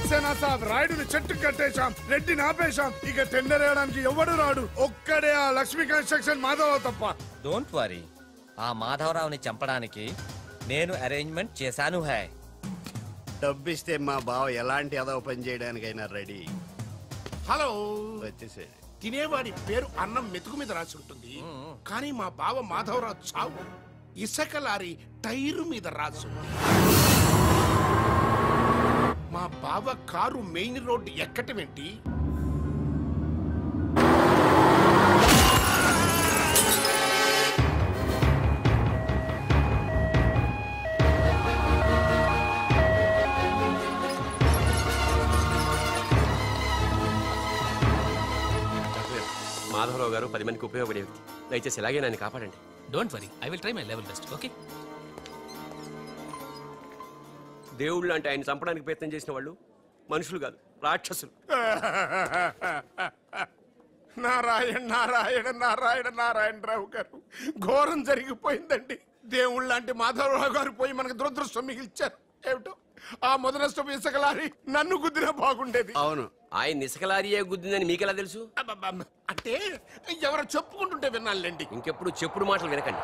సక్సేనా సాబ్ రాయుడుని చెట్టు కట్టేశాం రెడ్డిని ఆపేశాం ఇక టెండర్ వేయడానికి ఎవడు రాడు ఒక్కడే ఆ లక్ష్మీ కన్స్ట్రక్షన్ మాధవ తప్ప డోంట్ వరీ ఆ మాధవరావుని చంపడానికి నేను అరేంజ్మెంట్ చేశాను హై డబ్బిస్తే మా బావ ఎలాంటి అదవ పని చేయడానికైనా రెడీ హలో వచ్చేసాడు తినేవాడి పేరు అన్నం మెతుకు మీద రాసి ఉంటుంది కానీ మా బావ మాధవరావు చావు ఇసుక లారీ టైరు మీద రాసి ఉంది మా బావ కారు మెయిన్ రోడ్డు ఎక్కటం ఏంటి మాధవరావు గారు పది మందికి ఉపయోగపడే వ్యక్తి దయచేసి ఇలాగే నన్ను కాపాడండి don't worry I will try my level best okay దేవుళ్ళు అంటే ఆయన చంపడానికి ప్రయత్నం చేసిన వాళ్ళు మనుషులు కాదు రాక్షసులు నారాయణ నారాయణ నారాయణ నారాయణ రావు గారు ఘోరం జరిగిపోయిందండి దేవుళ్ళ లాంటి మాధవరావు గారు పోయి మనకు దురదృష్టం మిగిల్చారు ఏమిటో ఆ మొదలష్టం ఇసుక లారీ నన్ను గుద్దినా బాగుండేది అవును ఆయన ఇసుకలారియే గుద్దిందని మీకెలా తెలుసు అబ్బబ్బబ్బ. అంటే ఎవరు చెప్పుకుంటుంటే వినాలండి ఇంకెప్పుడు చెప్పుడు మాటలు వినకండి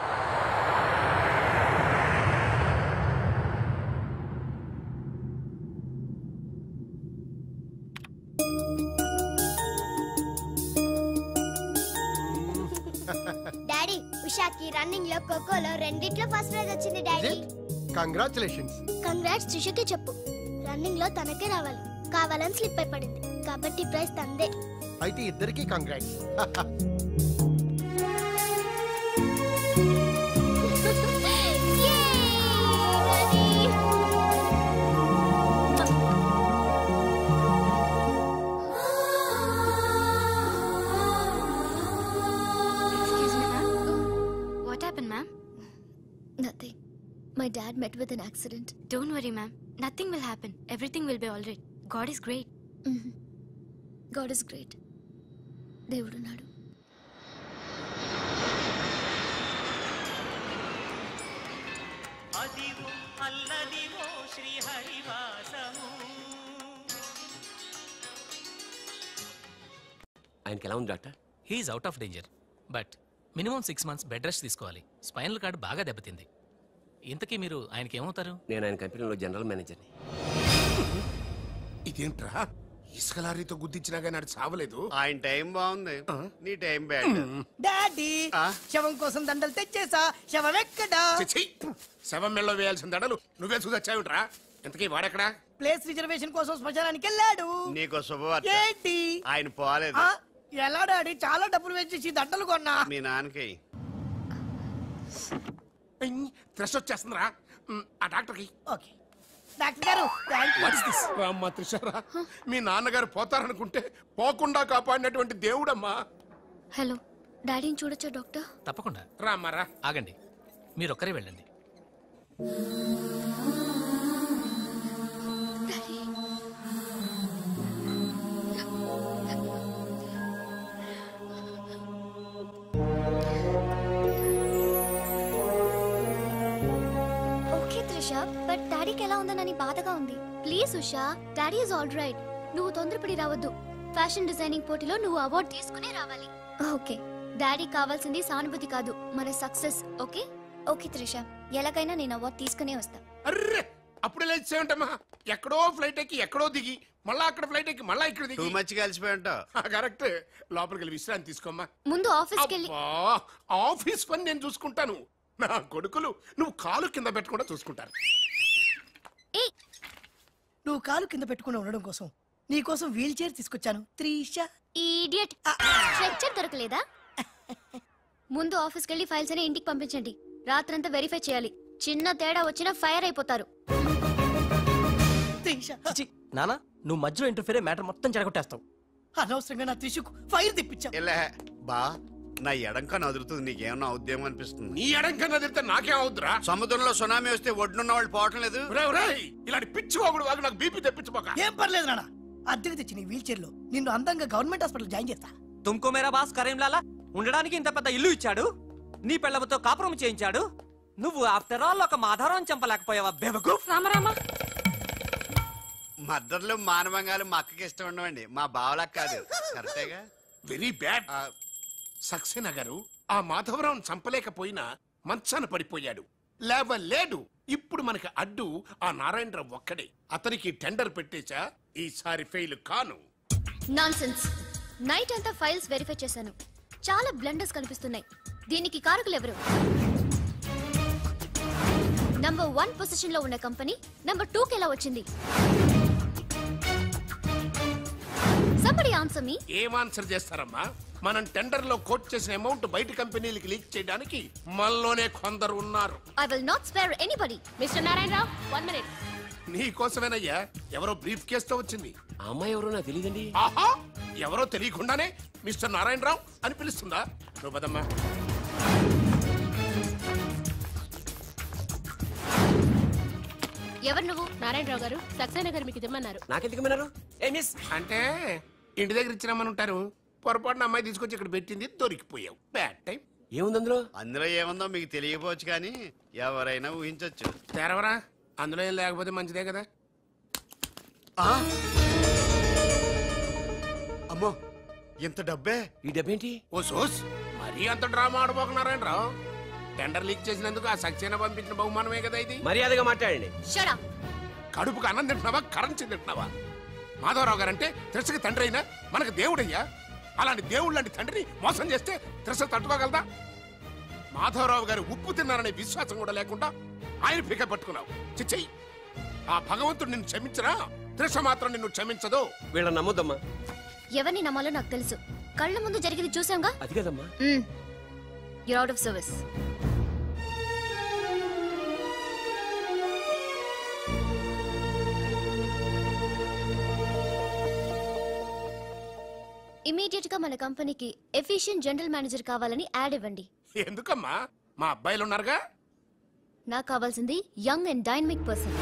డాడీ ఉషాకి రన్నింగ్ లో ఖోఖోలో రెండిట్లో ఫస్ట్ ప్రైజ్ వచ్చింది డాడీ కంగ్రాచులేషన్స్ కంగ్రాట్స్ త్రిషకి చెప్పు రన్నింగ్ లో తనకే రావాలి కావాలని స్లిప్ అయి పడింది కాబట్టి ప్రైజ్ తందే అయితే ఇద్దరికి congrats Excuse me, ma'am. What happened, ma'am? Nothing. My dad met with an accident. Don't worry, ma'am. Nothing will happen. Everything will be all right. God is great. God is great దేవుడున్నాడు అదివో అల్లదివో శ్రీహరివాసము ఆయనకి ఎలా ఉంది doctor he is out of danger but minimum six months bed rest తీసుకోవాలి spinal cord బాగా దెబ్బతింది ఇంతకీ మీరు ఆయనకి ఏమవుతారు నేను ఆయన కంపెనీలో జనరల్ మేనేజర్ని ఇదేంట్రా ఇసుక లారీతో గుద్దించినా కానీ ఆడు చావలేదు ఆయన టైం బాగుంది నీ టైం బ్యాడ్ డాడీ శవం కోసం దండలు తెచ్చేసా శవం ఎక్కడా చిచ్చి శవం మెళ్ళలో వేయాల్సిన దడలు నువ్వే చూసొచ్చావుట్రా ఇంతకీ వాడెక్కడా ప్లేస్ రిజర్వేషన్ కోసం శ్మశానానికి వెళ్ళాడు నీకో శుభవార్త ఏంటి ఆయన పోలేదు ఆ, ఎలా డాడీ చాలా డబ్బులు వెచ్చేసి దండలు కొన్నా మీ నాన్నకి థ్రెష్ వచ్చేస్తుందిరా ఉమ్, ఆ డాక్టర్కి ఓకే డాక్టర్ గారు థ్యాంక్ యూ రామ్మా త్రిషారా మీ నాన్నగారు పోతారనుకుంటే పోకుండా కాపాడినటువంటి దేవుడమ్మా హలో డాడీని చూడొచ్చా డాక్టర్ తప్పకుండా రామ్మారా ఆగండి మీరు ఒక్కరే వెళ్ళండి ఓకే త్రిష బట్ డాడీకి ఎలా ఉందనని బాధగా ఉంది please Usha daddy is all right నువ్వు తొందరపడి రావద్దు ఫ్యాషన్ డిజైనింగ్ పోటీలో నువ్వు అవార్డు తీసుకునే రావాలి ఓకే డాడీ కావాల్సింది సానుభూతి కాదు మన సక్సెస్ ఓకే ఓకే త్రిష ఎలాగైనా నేను అవార్డు తీసుకునే వస్తా అర్రే అప్పుడు లేచేమంటమ్మా ఎక్కడో ఫ్లైట్ ఎక్కి ఎక్కడో దిగి మళ్ళా అక్కడ ఫ్లైట్ ఎక్కి మళ్ళా ఇక్కడ టూ దిగి మచ్ కలిసిపోయి ఉంటావు కరెక్ట్ లోపలికి వెళ్ళి విశ్రాంతి తీసుకోమ్మా ముందు ఆఫీస్కి వెళ్ళి అబ్బా, ఆఫీస్ పని నేను చూసుకుంటాను నా కొడుకులు నువ్వు కాలు కింద పెట్టకుండా చూసుకుంటారు నువ్వు కాలు కింద పెట్టుకుని ఉండడం కోసం నీ కోసం వీల్ చైర్ తీసుకొచ్చాను త్రీష ఈడియట్ స్ట్రెచ్చర్ దొరకలేదా ముందు ఆఫీస్కి వెళ్ళి ఫైల్స్ అని ఇంటికి పంపించండి రాత్రంతా వెరిఫై చేయాలి చిన్న తేడా వచ్చినా ఫైర్ అయిపోతారు చిచి, నానా నువ్వు మధ్యలో ఇంటర్ఫీరే మ్యాటర్ మొత్తం చెడగొట్టేస్తావు అనవసరంగా నా త్రిషుకు ఫైర్ తెప్పించావు ఎలా బా నా ఎడంకా నదురుతుంది నీకేమన్నా ఉద్యమం అనిపిస్తుంది నీ ఎడంకా నదిరితే నాకేం అవుద్దురా సముద్రంలో సునామీ వస్తే ఒడ్డున్న వాళ్ళు పోవటం లేదు ఒరేయ్, ఒరేయ్, ఇలాంటి పిచ్చి వాగుడు వాగు నాకు బీపీ తెప్పించుకోక ఏం పర్లేదు నాన్న అద్దెకి తెచ్చి నీ వీల్ చైర్ లో నిన్ను అందంగా గవర్నమెంట్ హాస్పిటల్ జాయిన్ చేస్తా తుమ్కో మేరా బాస్ కరీంలాలా ఉండడానికి ఇంత పెద్ద ఇల్లు ఇచ్చాడు నీ పెళ్ళబతో కాపురం చేయించాడు నువ్వు ఆఫ్టర్ ఆల్ ఒక మాధారం చంపలేకపోయావా బెవకు రామరామా మద్దతులు మానవంగాలు మా అక్కకి ఇష్టం ఉండవండి మా బావలకు కాదు కరెక్టేగా వెరీ బ్యాడ్ సక్సేనా గారు ఆ మాధవరావును చంపలేకపోయినా మంచాన పడిపోయాడు లేవలేడు ఇప్పుడు మనకి అడ్డు ఆ నారాయణరావు ఒక్కడే అతనికి టెండర్ పెట్టేశా ఈసారి ఫెయిల్ కాను నాన్సెన్స్ నైట్ అంతా ఫైల్స్ వెరిఫై చేశాను చాలా బ్లండర్స్ కనిపిస్తున్నాయి దీనికి కారకులు ఎవరు నంబర్ వన్ పొజిషన్ లో ఉన్న కంపెనీ నంబర్ టూ కి ఎలా వచ్చింది సంబడి ఆన్సర్ మీ ఏం ఆన్సర్ చేస్తారమ్మా మనం టెండర్ లో కోట్ చేసిన అమౌంట్ బయట కంపెనీలకి లీక్ చేయడానికి మనలోనే కొందరు ఉన్నారు I will not spare anybody mister Narayanarao one minute నీ కోసమేనయ్యా ఎవరో బ్రీఫ్ కేసుతో వచ్చింది ఆ అమ్మాయి ఎవరో నాకు తెలియదండి ఆహా ఎవరో తెలియకుండానే మిస్టర్ నారాయణరావు అని పిలుస్తుందా నువ్వు పదమ్మా ఎవరు నువ్వు నారాయణరావు గారు సక్సేనా గారు మీకు ఇదమ్మన్నారు నాకెందుకు విన్నారు ఏ మిస్ అంటే ఇంటి దగ్గర ఇచ్చినామని ఉంటారు పొరపాటున అమ్మాయి తీసుకొచ్చి ఇక్కడ పెట్టింది దొరికిపోయావు బ్యాడ్ టైం ఏముంది అందులో అందులో ఏముందో మీకు తెలియకపోవచ్చు కానీ ఎవరైనా ఊహించొచ్చు తెరవరా అందులో ఏం లేకపోతే మంచిదే కదా అమ్మో ఇంత డబ్బే ఈ డబ్బేంటి ఓ సోస్ మరీ అంత డ్రామా ఆడబోకున్నారేంటి రావు టెండర్ లీక్ చేసినందుకు ఆ సక్సేనా పంపించిన బహుమానమే కదా ఇది మర్యాదగా మాట్లాడండి షడా కడుపుకు అన్నం తింటున్నావా కరెన్సీ తింటున్నావా మాధవరావు గారంటే త్రిసకి తండ్రి అయినా మనకు దేవుడయ్యా అలాంటి దేవుడు లాంటి తండ్రిని మోసం చేస్తే త్రిస తట్టుకోగలదా మాధవరావు గారు ఉప్పు తిన్నారనే విశ్వాసం కూడా లేకుండా ఆయన పీక పట్టుకున్నావు చిచ్చయ్యి ఆ భగవంతుడు నిన్ను క్షమించరా త్రిష మాత్రం నిన్ను క్షమించదు వీళ్ళని నమ్మొద్దమ్మా ఎవరిని నమ్మాలో నాకు తెలుసు కళ్ళ ముందు జరిగింది చూసాంగా అది కదమ్మా you're out of service immediate గా మన కంపెనీకి ఎఫిషియెంట్ జనరల్ మేనేజర్ కావాలని యాడ్ ఇవ్వండి ఎందుకమ్మా మా అబ్బాయిలు ఉన్నారుగా నాకు కావాల్సింది యంగ్ అండ్ డైనమిక్ పర్సన్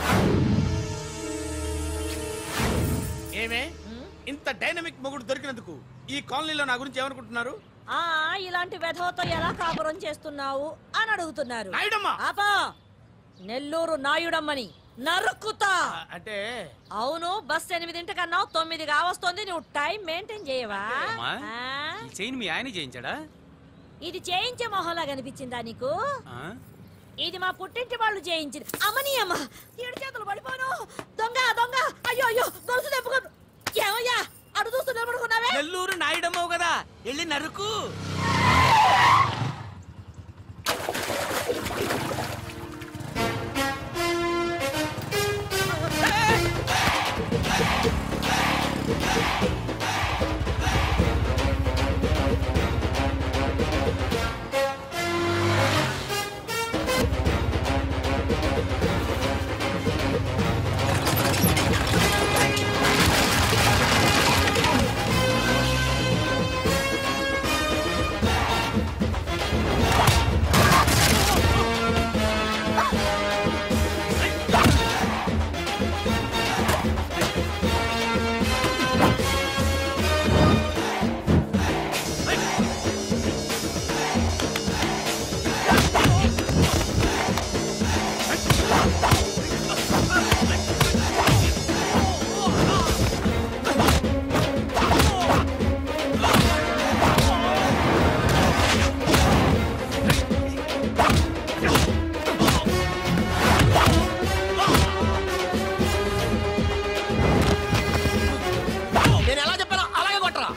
ఏమే ఇంత డైనమిక్ మొగుడు దొరికినందుకు ఈ కాలనీలో నా గురించి ఏమనుకుంటున్నారు ఆ ఇలాంటి వెధవతో ఎలా కాపురం చేస్తున్నావు అని అడుగుతున్నారు నాయుడమ్మ! ఆపా నెల్లూరు నాయుడమ్మని నరుక్కుతా అంటే అవును బస్ ఎనిమిదింటికన్నావు తొమ్మిది కావస్తుంది నువ్వు టైం మెయింటైన్ చేయవా అమ్మా, ఆ? ఈ చైన్ మీ ఆయన చేయించాడా ఇది చేయించే మొహంలా కనిపించిందా నీకు ఆ? ఇది మా పుట్టింటి వాళ్ళు చేయించింది అమ్మని అమ్మ ఏడు చేతులు పడిపోను దొంగ దొంగ అయ్యో అయ్యో గొలుసు తెప్పుకో ఏమయ్యా అడు చూస్తూ నిలబడుకున్నావే నెల్లూరు నాయుడమ్మవు కదా వెళ్ళి నరుకు నేను ఎలా చెప్పానో అలాగే కొట్టరా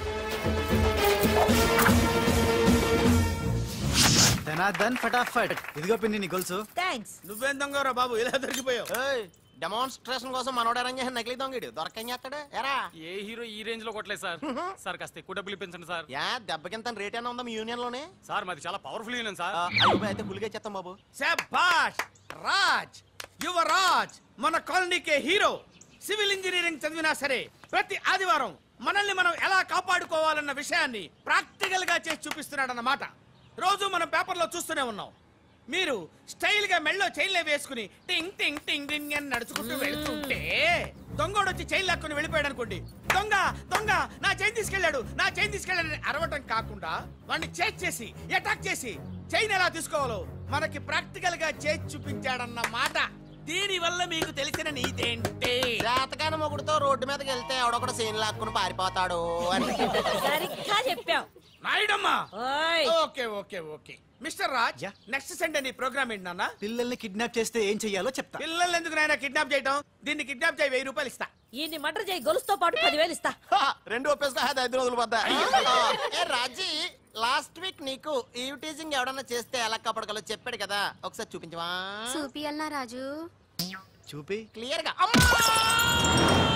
ధనాధన్ ఫటాఫట్ ఇదిగో పిన్ని నీ గొలుసు థ్యాంక్స్ నువ్వేం దొంగరా బాబు ఇలా దొరికిపోయావు డెమాన్స్ట్రేషన్ కోసం మనోడేరంగా నకిలీ దొంగడు దొరకం చేస్తాడు ఎరా ఏ హీరో ఈ రేంజ్ లో కొట్టలేదు సార్ సార్ కాస్త ఎక్కువ డబ్బులు ఇప్పించండి సార్ యా దెబ్బకింత రేట్ అయినా ఉందా మీ యూనియన్ లోనే సార్ మాది చాలా పవర్ఫుల్ యూనియన్ సార్ అయ్యో అయితే గులిగా చేస్తాం బాబు శభాష్ రాజ్ యువరాజ్ మన కాలనీకే హీరో సివిల్ ఇంజనీరింగ్ చదివినా సరే ప్రతి ఆదివారం మనల్ని మనం ఎలా కాపాడుకోవాలన్న విషయాన్ని ప్రాక్టికల్ గా చేసి చూపిస్తున్నాడన్నమాట రోజు మనం పేపర్లో చూస్తూనే ఉన్నాం మీరు స్టైల్ గా మెళ్ళో చైన్లే వేసుకుని టింగ్ టింగ్ టింగ్ టింగ్ అని నడుచుకుంటూ వెళ్తుంటే దొంగోడు వచ్చి చైన్ లాక్కుని వెళ్ళిపోయాడు అనుకోండి దొంగ దొంగ నా చైన్ తీసుకెళ్ళాడు నా చైన్ తీసుకెళ్ళాడు అని అరవటం కాకుండా వాడిని చేజ్ చేసి అటాక్ చేసి చైన్ ఎలా తీసుకోవాలో మనకి ప్రాక్టికల్ గా చేసి చూపించాడన్న మాట దీని వల్ల మీకు తెలిసిన నీతేంటి జాతకాన మొగుడుతో రోడ్డు మీదకి వెళ్తే ఎవడొకడు సీన్ లాక్కుని పారిపోతాడు అని సరిగ్గా చెప్పావు నాయుడమ్మా ఓయ్ okay okay okay mister Raj next Sunday నీ ప్రోగ్రామ్ ఏంటి నాన్న పిల్లల్ని కిడ్నాప్ చేస్తే ఏం చెయ్యాలో చెప్తా పిల్లల్ని ఎందుకు నాయన కిడ్నాప్ చేయటం దీన్ని కిడ్నాప్ చేయి వెయ్యి రూపాయలు ఇస్తా ఈయన్ని మటర్ చేయి గొలుసుతో పాటు పదివేలు ఇస్తా రెండు ఒప్పేసుకో ఐదు రోజులు పడ్డా ఏ రాజీ లాస్ట్ వీక్ నీకు ఈ టీజింగ్ ఎవడన్నా చేస్తే ఎలా కాపాడగలో చెప్పాడు కదా ఒకసారి చూపించవా చూపియల్నా రాజు చూపి క్లియర్ గా అమ్మా!